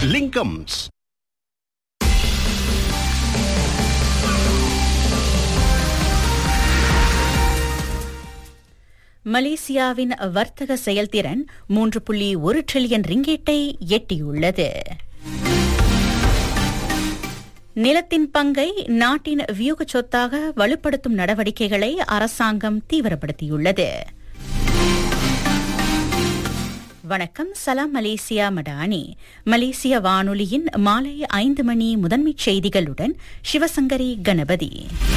லிங்கம்ஸ் மலேசியாவின் வர்த்தக செயல்திறன் மூன்று புள்ளி ஒரு டிரில்லியன் ரிங்கேட்டை எட்டியுள்ளது நிலத்தின் பங்கை நாட்டின் வியூக சொத்தாக வலுப்படுத்தும் நடவடிக்கைகளை அரசாங்கம் தீவிரப்படுத்தியுள்ளது வணக்கம் சலாம் மலேசியா மடானி மலேசிய வானொலியின் மாலை ஐந்து மணி முதன்மைச் செய்திகளுடன் சிவசங்கரி கணபதி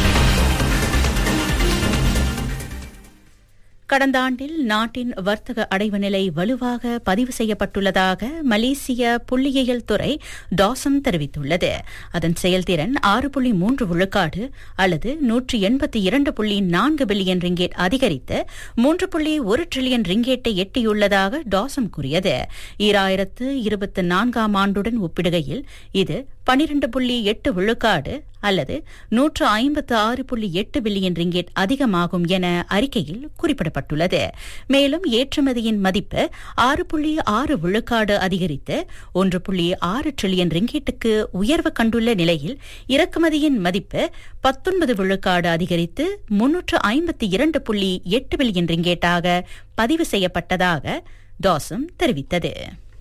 கடந்த ஆண்டில் நாட்டின் வர்த்தக அடைவு நிலை வலுவாக பதிவு செய்யப்பட்டுள்ளதாக மலேசிய புள்ளியியல் துறை டாசம் தெரிவித்துள்ளது அதன் செயல்திறன் ஆறு புள்ளி மூன்று விழுக்காடு அல்லது நூற்றி எண்பத்தி இரண்டு புள்ளி நான்கு பில்லியன் ரிங்கேட் அதிகரித்து மூன்று புள்ளி ஒரு டிரில்லியன் ரிங்கேட்டை எட்டியுள்ளதாக டாசம் கூறியது ஈராயிரத்து இருபத்தி நான்காம் ஆண்டுடன் ஒப்பிடுகையில் இது பனிரண்டு புள்ளி எட்டு விழுக்காடு அல்லது நூற்று ஐம்பத்து ஆறு புள்ளி எட்டு பில்லியன் ரிங்கெட் அதிகமாகும் என அறிக்கையில் குறிப்பிடப்பட்டுள்ளது மேலும் ஏற்றுமதியின் மதிப்பு ஆறு புள்ளி ஆறு விழுக்காடு அதிகரித்து ஒன்று புள்ளி ஆறு டிரில்லியன் ரிங்கெட்டுக்கு உயர்வு கண்டுள்ள நிலையில் இறக்குமதியின் மதிப்பு பத்தொன்பது விழுக்காடு அதிகரித்து முன்னூற்று ஐம்பத்தி இரண்டு புள்ளி எட்டு பில்லியன் ரிங்கேட்டாக பதிவு செய்யப்பட்டதாக டாசம் தெரிவித்தது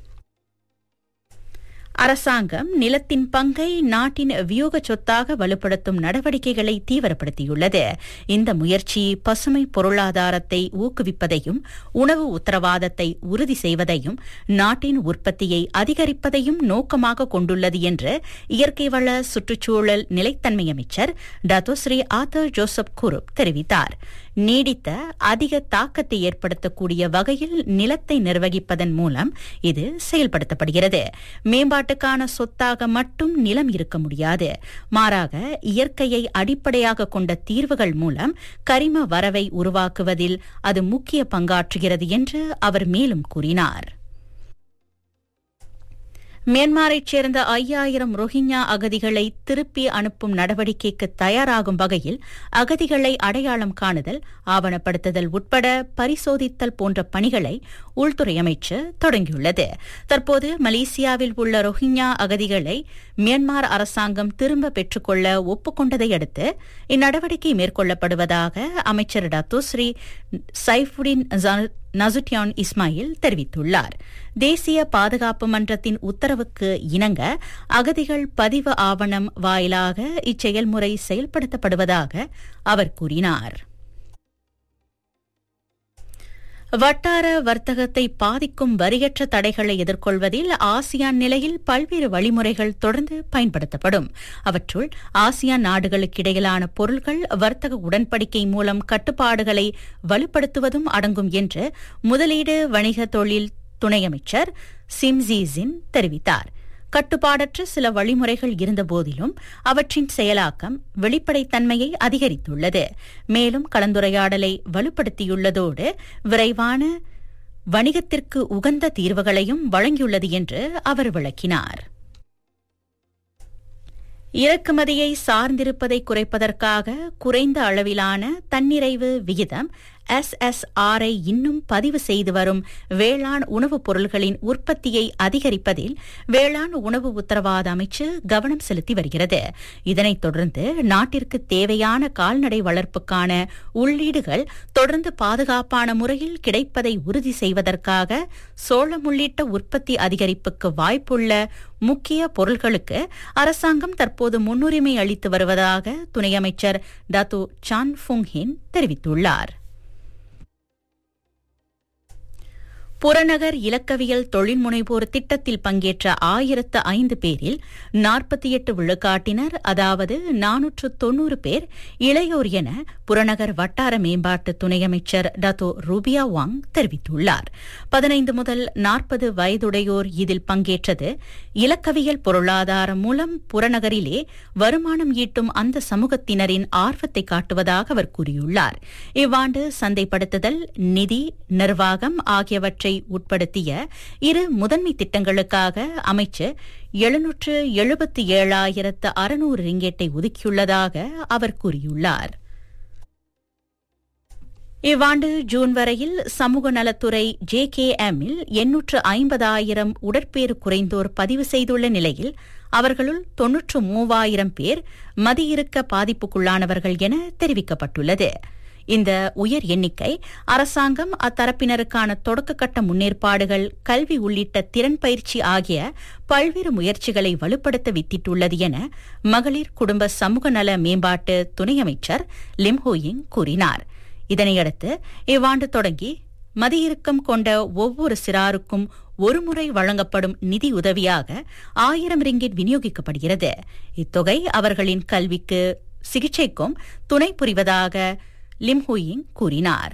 அரசாங்கம் நிலத்தின் பங்கை நாட்டின் வியூக சொத்தாக வலுப்படுத்தும் நடவடிக்கைகளை தீவிரப்படுத்தியுள்ளது இந்த முயற்சி பசுமை பொருளாதாரத்தை ஊக்குவிப்பதையும் உணவு உத்தரவாதத்தை உறுதி செய்வதையும் நாட்டின் உற்பத்தியை அதிகரிப்பதையும் நோக்கமாக கொண்டுள்ளது என்று இயற்கை வள சுற்றுச்சூழல் நிலைத்தன்மை அமைச்சர் டத்தோஸ்ரீ ஆத்தர் ஜோசப் குருப் தெரிவித்தார் நீடித்த அதிக தாக்கத்தை ஏற்படுத்தக்கூடிய வகையில் நிலத்தை நிர்வகிப்பதன் மூலம் இது செயல்படுத்தப்படுகிறது மேம்பாட்டுக்கான சொத்தாக மட்டும் நிலம் இருக்க முடியாது மாறாக இயற்கையை அடிப்படையாக கொண்ட தீர்வுகள் மூலம் கரிம வரவை உருவாக்குவதில் அது முக்கிய பங்காற்றுகிறது என்று அவர் மேலும் கூறினார் மியான்மரைச் சேர்ந்த ஐயாயிரம் ரோஹிங்யா அகதிகளை திருப்பி அனுப்பும் நடவடிக்கைக்கு தயாராகும் வகையில் அகதிகளை அடையாளம் காணுதல் ஆவணப்படுத்துதல் உட்பட பரிசோதித்தல் போன்ற பணிகளை உள்துறை அமைச்சு தொடங்கியுள்ளது தற்போது மலேசியாவில் உள்ள ரோஹிங்யா அகதிகளை மியான்மர் அரசாங்கம் திரும்ப பெற்றுக்கொள்ள ஒப்புக்கொண்டதை அடுத்து இந்நடவடிக்கை மேற்கொள்ளப்படுவதாக அமைச்சர் டத்துஸ்ரீ சைஃபுடின் நசுட்டியான் இஸ்மாயில் தெரிவித்துள்ளார் தேசிய பாதுகாப்பு மன்றத்தின் உத்தரவுக்கு இணங்க அகதிகள் பதிவு ஆவணம் வாயிலாக இச்செயல்முறை செயல்படுத்தப்படுவதாக அவர் கூறினார் வட்டார வர்த்தகத்தை பாதிக்கும் வரியற்ற தடைகளை எதிர்கொள்வதில் ஆசியான் நிலையில் பல்வேறு வழிமுறைகள் தொடர்ந்து பயன்படுத்தப்படும் அவற்றுள் ஆசியான் நாடுகளுக்கிடையிலான பொருட்கள் வர்த்தக உடன்படிக்கை மூலம் கட்டுப்பாடுகளை வலுப்படுத்துவதும் அடங்கும் என்று முதலீடு வணிக தொழில் துணை அமைச்சர் சிம்ஜிசின் தெரிவித்தார் கட்டுப்பாடற்ற சில வழிமுறைகள் இருந்தபோதிலும் அவற்றின் செயலாக்கம் வெளிப்படைத்தன்மையை அதிகரித்துள்ளது மேலும் கலந்துரையாடலை வலுப்படுத்தியுள்ளதோடு விரைவான வணிகத்திற்கு உகந்த தீர்வுகளையும் வழங்கியுள்ளது என்று அவர் விளக்கினார் இறக்குமதியை சார்ந்திருப்பதை குறைப்பதற்காக குறைந்த அளவிலான தன்னிறைவு விகிதம் எஸ்எஸ்ஆரை இன்னும் பதிவு செய்து வரும் வேளாண் உணவுப் பொருள்களின் உற்பத்தியை அதிகரிப்பதில் வேளாண் உணவு உத்தரவாத அமைச்சு கவனம் செலுத்தி வருகிறது இதனைத் தொடர்ந்து நாட்டிற்கு தேவையான கால்நடை வளர்ப்புக்கான உள்ளீடுகள் தொடர்ந்து பாதுகாப்பான முறையில் கிடைப்பதை உறுதி செய்வதற்காக சோளம் உள்ளிட்ட உற்பத்தி அதிகரிப்புக்கு வாய்ப்புள்ள முக்கிய பொருள்களுக்கு அரசாங்கம் தற்போது முன்னுரிமை அளித்து வருவதாக துணை அமைச்சர் டாத்து சான் ஃபுங்ஹின் தெரிவித்துள்ளார் புறநகர் இலக்கவியல் தொழில் முனைவோர் திட்டத்தில் பங்கேற்ற ஆயிரத்து ஐந்து பேரில் நாற்பத்தி எட்டு விழுக்காட்டினர் அதாவது நானூற்று தொன்னூறு பேர் இளையோர் என புறநகர் வட்டார மேம்பாட்டு துணை அமைச்சர் டத்தோ ரூபியா வாங் தெரிவித்துள்ளார் பதினைந்து முதல் நாற்பது வயதுடையோர் இதில் பங்கேற்றது இலக்கவியல் பொருளாதாரம் மூலம் புறநகரிலே வருமானம் ஈட்டும் அந்த சமூகத்தினரின் ஆர்வத்தை காட்டுவதாக அவர் கூறியுள்ளார் இவ்வாண்டு சந்தைப்படுத்துதல் நிதி நிர்வாகம் ஆகியவற்றை உட்படுத்திய இரு முதன்மை திட்டங்களுக்காக அமைச்சர் எழுநூற்று எழுபத்தி ஏழாயிரத்து அறுநூறு ரிங்கெட்டை ஒதுக்கியுள்ளதாக அவர் கூறியுள்ளார் இவ்வாண்டு ஜூன் வரையில் சமூக நலத்துறை ஜே கே எம்மில் எண்ணூற்று ஐம்பதாயிரம் உடற்பேறு குறைந்தோர் பதிவு செய்துள்ள நிலையில் அவர்களுள் தொன்னூற்று மூவாயிரம் பேர் மதியிறுக்க பாதிப்புக்குள்ளானவர்கள் என தெரிவிக்கப்பட்டுள்ளது இந்த உயர் எண்ணிக்கை அரசாங்கம் அத்தரப்பினருக்கான தொடக்கக்கட்ட முன்னேற்பாடுகள் கல்வி உள்ளிட்ட திறன் பயிற்சி ஆகிய பல்வேறு முயற்சிகளை வலுப்படுத்த வித்திட்டுள்ளது என மகளிர் குடும்ப சமூக நல மேம்பாட்டு துணை அமைச்சர் லிம்ஹோயிங் கூறினார் இதனையடுத்து இவ்வாண்டு தொடங்கி மதியிறுக்கம் கொண்ட ஒவ்வொரு சிறாருக்கும் ஒருமுறை வழங்கப்படும் நிதி உதவியாக ஆயிரம் ரிங்கிட் விநியோகிக்கப்படுகிறது இத்தொகை அவர்களின் கல்விக்கு சிகிச்சைக்கும் துணை புரிவதாக லிம்ஹுயிங் கூறினார்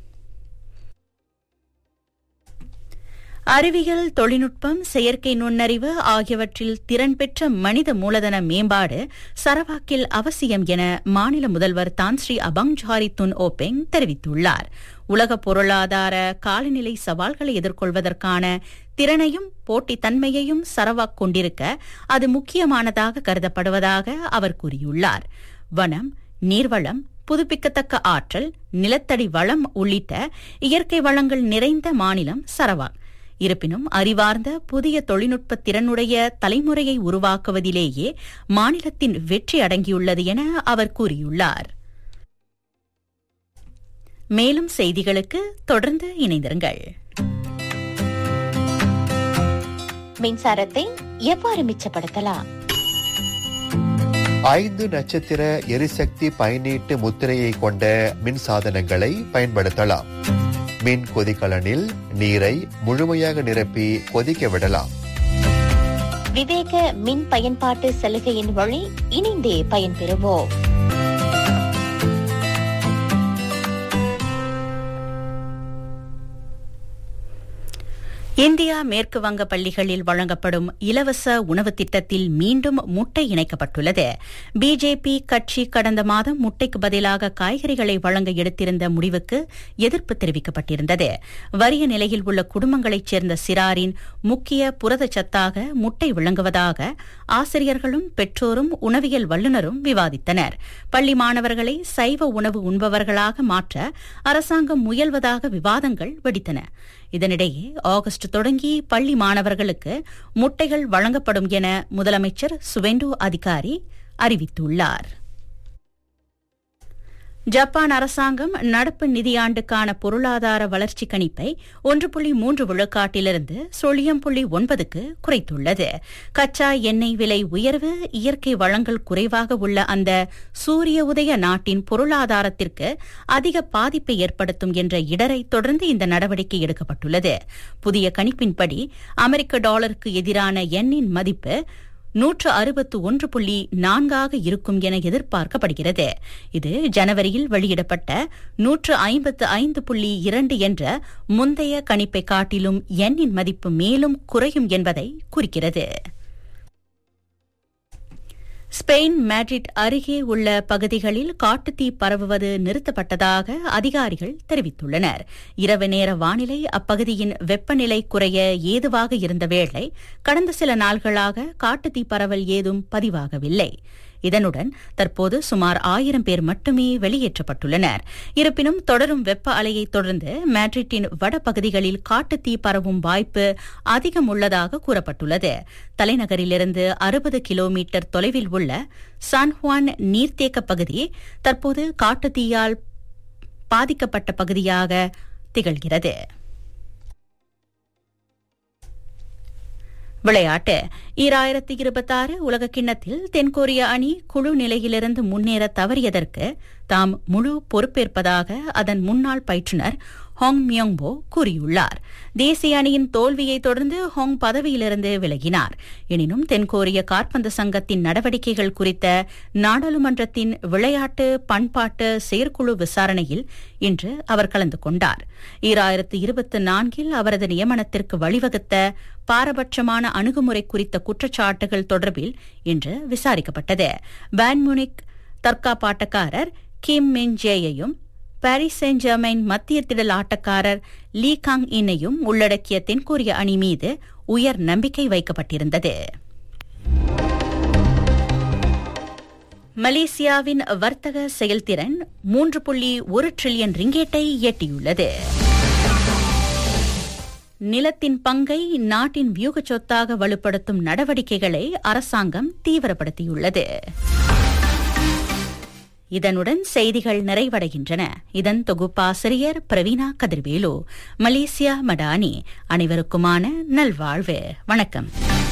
அறிவியல் தொழில்நுட்பம் செயற்கை நுண்ணறிவு ஆகியவற்றில் திறன் பெற்ற மனித மூலதன மேம்பாடு சரவாக்கில் அவசியம் என மாநில முதல்வர் தான்ஸ்ரீ அபங்ஜாரி துன் ஓபெங் தெரிவித்துள்ளார் உலக பொருளாதார காலநிலை சவால்களை எதிர்கொள்வதற்கான திறனையும் போட்டித்தன்மையையும் சரவாக் கொண்டிருக்க அது முக்கியமானதாக கருதப்படுவதாக அவர் கூறியுள்ளார் வனம் நீர்வளம் புதுப்பிக்கத்தக்க ஆற்றல் நிலத்தடி வளம் உள்ளிட்ட இயற்கை வளங்கள் நிறைந்த மாநிலம் சரவாக் இருப்பினும் அறிவார்ந்த புதிய தொழில்நுட்ப திறனுடைய தலைமுறையை உருவாக்குவதிலேயே மாநிலத்தின் வெற்றி அடங்கியுள்ளது என அவர் கூறியுள்ளார் மேலும் செய்திகளுக்கு தொடர்ந்து இணைந்திருங்கள் மின்சாரத்தை எவ்வாறு மிச்சப்படுத்தலாம் ஐந்து நட்சத்திர எரிசக்தி பயனீட்டு முத்திரையை கொண்ட மின் சாதனங்களை பயன்படுத்தலாம் மின் கொதிகலனில் நீரை முழுமையாக நிரப்பி கொதிக்க விடலாம் விவேக மின் பயன்பாட்டு சலுகையின் வழி இணைந்தே பயன்பெறுவோம் இந்தியா மேற்கு வங்க பள்ளிகளில் வழங்கப்படும் இலவச உணவு திட்டத்தில் மீண்டும் முட்டை இணைக்கப்பட்டுள்ளது பிஜேபி கட்சி கடந்த மாதம் முட்டைக்கு பதிலாக காய்கறிகளை வழங்க எடுத்திருந்த முடிவுக்கு எதிர்ப்பு தெரிவிக்கப்பட்டிருந்தது வறிய நிலையில் உள்ள குடும்பங்களைச் சேர்ந்த சிறாரின் முக்கிய புரதச்சத்தாக முட்டை விளங்குவதாக ஆசிரியர்களும் பெற்றோரும் உணவியல் வல்லுநரும் விவாதித்தனர் பள்ளி மாணவர்களை சைவ உணவு உண்பவர்களாக மாற்ற அரசாங்கம் முயல்வதாக விவாதங்கள் வெடித்தன இதனிடையே ஆகஸ்ட் தொடங்கி பள்ளி மாணவர்களுக்கு முட்டைகள் வழங்கப்படும் என முதலமைச்சர் சுவெண்டு அதிகாரி அறிவித்துள்ளார் ஜப்பான் அரசாங்கம் நடப்பு நிதியாண்டுக்கான பொருளாதார வளர்ச்சி கணிப்பை ஒன்று புள்ளி மூன்று விழுக்காட்டிலிருந்து சுழியம் புள்ளி ஒன்பதுக்கு குறைத்துள்ளது கச்சா எண்ணெய் விலை உயர்வு இயற்கை வளங்கள் குறைவாக உள்ள அந்த சூரிய உதய நாட்டின் பொருளாதாரத்திற்கு அதிக பாதிப்பை ஏற்படுத்தும் என்ற இடரை தொடர்ந்து இந்த நடவடிக்கை எடுக்கப்பட்டுள்ளது புதிய கணிப்பின்படி அமெரிக்க டாலருக்கு எதிரான எண்ணின் மதிப்பு நூற்று அறுபத்து ஒன்று புள்ளி நான்காக இருக்கும் என எதிர்பார்க்கப்படுகிறது இது ஜனவரியில் வெளியிடப்பட்ட நூற்று ஐம்பத்து ஐந்து புள்ளி இரண்டு என்ற முந்தைய கணிப்பை காட்டிலும் எண்ணின் மதிப்பு மேலும் குறையும் என்பதை குறிக்கிறது ஸ்பெயின் மேட்ரிட் அருகே உள்ள பகுதிகளில் காட்டுத்தீ பரவுவது நிறுத்தப்பட்டதாக அதிகாரிகள் தெரிவித்துள்ளனர் இரவு நேர வானிலை அப்பகுதியின் வெப்பநிலை குறைய ஏதுவாக இருந்த வேளை கடந்த சில நாள்களாக காட்டுத்தீ பரவல் ஏதும் பதிவாகவில்லை இதனுடன் தற்போது சுமார் ஆயிரம் பேர் மட்டுமே வெளியேற்றப்பட்டுள்ளனர் இருப்பினும் தொடரும் வெப்ப அலையை தொடர்ந்து மேட்ரிட்டின் வடபகுதிகளில் காட்டுத்தீ பரவும் வாய்ப்பு அதிகம் உள்ளதாக கூறப்பட்டுள்ளது தலைநகரிலிருந்து அறுபது கிலோமீட்டர் தொலைவில் உள்ள சான்ஹுவான் நீர்த்தேக்க பகுதி தற்போது காட்டுத்தீயால் பாதிக்கப்பட்ட பகுதியாக திகழ்கிறது விளையாட்டு ஈராயிரத்தி இருபத்தாறு உலக கிண்ணத்தில் தென்கொரிய அணி குழு நிலையிலிருந்து முன்னேற தவறியதற்கு தாம் முழு பொறுப்பேற்பதாக அதன் முன்னாள் பயிற்றுநர் ஹாங் மியோங்போ கூறியுள்ளார் தேசிய அணியின் தோல்வியை தொடர்ந்து ஹாங் பதவியிலிருந்து விலகினார் எனினும் தென்கொரிய காற்பந்து சங்கத்தின் நடவடிக்கைகள் குறித்த நாடாளுமன்றத்தின் விளையாட்டு பண்பாட்டு செயற்குழு விசாரணையில் இன்று அவர் கலந்து கொண்டார் ஈராயிரத்து இருபத்தி நான்கில் அவரது நியமனத்திற்கு வழிவகுத்த பாரபட்சமான அணுகுமுறை குறித்த குற்றச்சாட்டுகள் தொடர்பில் இன்று விசாரிக்கப்பட்டது பான்முனிக் தற்காப்பாட்டக்காரர் கிம் மின் ஜேயையும் பாரிஸ் செயின்ட் ஜெர்மைன் மத்திய திடல் ஆட்டக்காரர் லீ காங் இன்னையும் உள்ளடக்கிய தென்கொரிய அணி மீது உயர் நம்பிக்கை வைக்கப்பட்டிருந்தது மலேசியாவின் வர்த்தக செயல்திறன் மூன்று புள்ளி ஒரு டிரில்லியன் ரிங்கேட்டை எட்டியுள்ளது நிலத்தின் பங்கை நாட்டின் வியூக சொத்தாக வலுப்படுத்தும் நடவடிக்கைகளை அரசாங்கம் தீவிரப்படுத்தியுள்ளது இதனுடன் செய்திகள் நிறைவடைகின்றன இதன் தொகுப்பாசிரியர் பிரவீனா கதிர்வேலு மலேசியா மடானி அனைவருக்குமான நல்வாழ்வு வணக்கம்